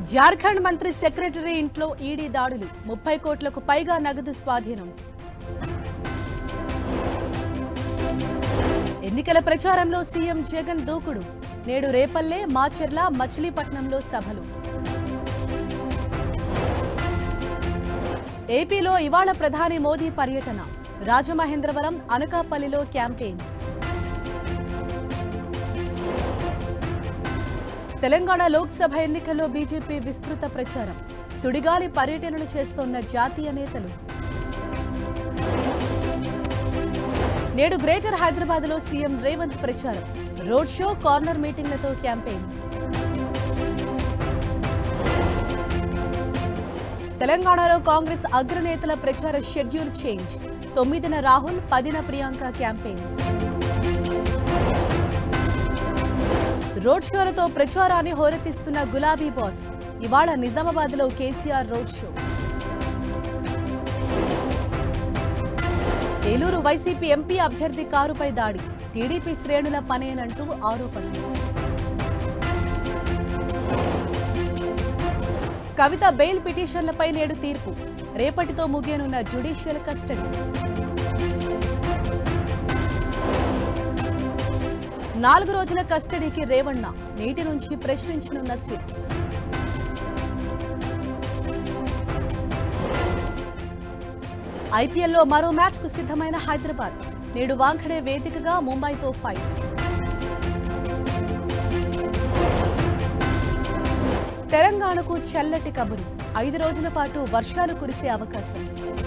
జార్ఖండ్ మంత్రి సెక్రటరీ ఇంట్లో ఈడీ దాడులు ముప్పై కోట్లకు పైగా నగదు స్వాధీనం ఎన్నికల ప్రచారంలో సీఎం జగన్ దూకుడు నేడు రేపల్లె మాచెర్ల మచిలీపట్నంలో సభలు ఏపీలో ఇవాళ ప్రధాని మోదీ పర్యటన రాజమహేంద్రవరం అనకాపల్లిలో క్యాంపెయిన్ తెలంగాణ లోక్సభ ఎన్నికల్లో బీజేపీ విస్తృత ప్రచారం సుడిగాలి పర్యటనలు చేస్తోన్న జాతీయ నేతలు నేడు గ్రేటర్ హైదరాబాద్లో సీఎం రేవంత్ ప్రచారం రోడ్ షో కార్నర్ మీటింగ్లతో క్యాంపెయిన్ తెలంగాణలో కాంగ్రెస్ అగ్రనేతల ప్రచార షెడ్యూల్ చేంజ్ తొమ్మిదిన రాహుల్ పదిన ప్రియాంక క్యాంపెయిన్ రోడ్ షోలతో ప్రచారాన్ని హోరెత్తిస్తున్న గులాబీ బాస్ ఇవాళ నిజామాబాద్లో KCR road show Eluru YCP MP అభ్యర్థి కారుపై దాడి టీడీపీ శ్రేణుల పనేనంటూ ఆరోపణలు కవిత బెయిల్ పిటిషన్లపై నేడు తీర్పు రేపటితో ముగియనున్న జ్యుడిషియల్ కస్టడీ నాలుగు రోజుల కస్టడీకి రేవಣ್ణ నేటి నుంచి ప్రశ్నించనున్న సిట్ ఐపీఎల్లో మరో మ్యాచ్ కు సిద్ధమైన హైదరాబాద్ నేడు వాంఖడే వేదికగా ముంబైతో ఫైట్ తెలంగాణకు చల్లటి కబురు ఐదు రోజుల పాటు వర్షాలు కురిసే అవకాశం